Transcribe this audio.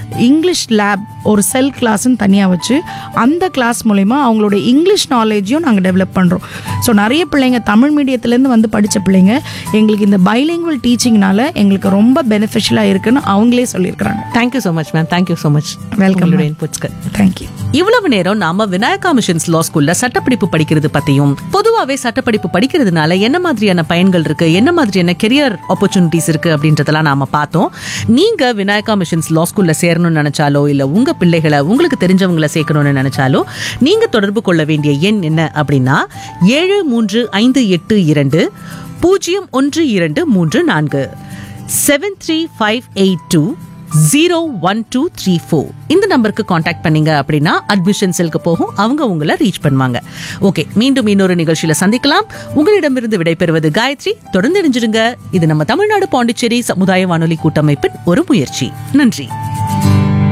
English lab ஒரு செல் கிளாஸ்ன்னு தனியாக வச்சு அந்த கிளாஸ் மூலயமா அவங்களோட இங்கிலீஷ் நாலேஜையும் நாங்கள் டெவலப் பண்ணுறோம் ஸோ நிறைய பிள்ளைங்க தமிழ் மீடியத்துலேருந்து வந்து படித்த பிள்ளைங்க எங்களுக்கு இந்த பைலிங்குவல் டீச்சிங்னால எங்களுக்கு ரொம்ப பெனிஃபிஷியலாக இருக்குன்னு அவங்களே சொல்லியிருக்கிறாங்க thank you so much ma'am thank you so much Welcome, உங்களுடைய ma'am. இன்புட்ஸ்க்கு தேங்க்யூ இவ்வளவு நேரம் நாம விநாயகா மிஷன்ஸ் லா ஸ்கூல்ல சட்டப்படிப்பு படிக்கிறது பத்தியும் பொதுவாவே சட்டப்படிப்பு படிக்கிறதுனால என்ன மாதிரியான பயன்கள் இருக்கு என்ன மாதிரியான கெரியர் ஆப்பர்ச்சுனிட்டிஸ் இருக்கு அப்படின்றதெல்லாம் நாம பார்த்தோம் நீங்க விநாயகா மிஷன்ஸ் லா ஸ்கூல்ல சேரணும்னு நினைச்சாலோ இல்ல உங்க பிள்ளைகளை உங்களுக்கு தெரிஞ்சவங்கள சேர்க்கணும்னு நினைச்சாலோ நீங்க தொடர்பு கொள்ள வேண்டிய எண் என்ன அப்படின்னா ஏழு மூன்று ஐந்து எட்டு இரண்டு பூஜ்ஜியம் ஒன்று இரண்டு மூன்று நான்கு seven three five eight two zero one two three four இந்த நம்பருக்கு காண்டாக்ட் பண்ணீங்க அப்படின்னா அட்மிஷன் செல்க்கு போகும் அவங்க உங்களை ரீச் பண்ணுவாங்க ஓகே மீண்டும் இன்னொரு நிகழ்ச்சியில சந்திக்கலாம் உங்களிடமிருந்து விடைபெறுவது காயத்ரி தொடர்ந்து இணைஞ்சிருங்க இது நம்ம தமிழ்நாடு பாண்டிச்சேரி சமுதாய வானொலி கூட்டமைப்பின் ஒரு முயற்சி நன்றி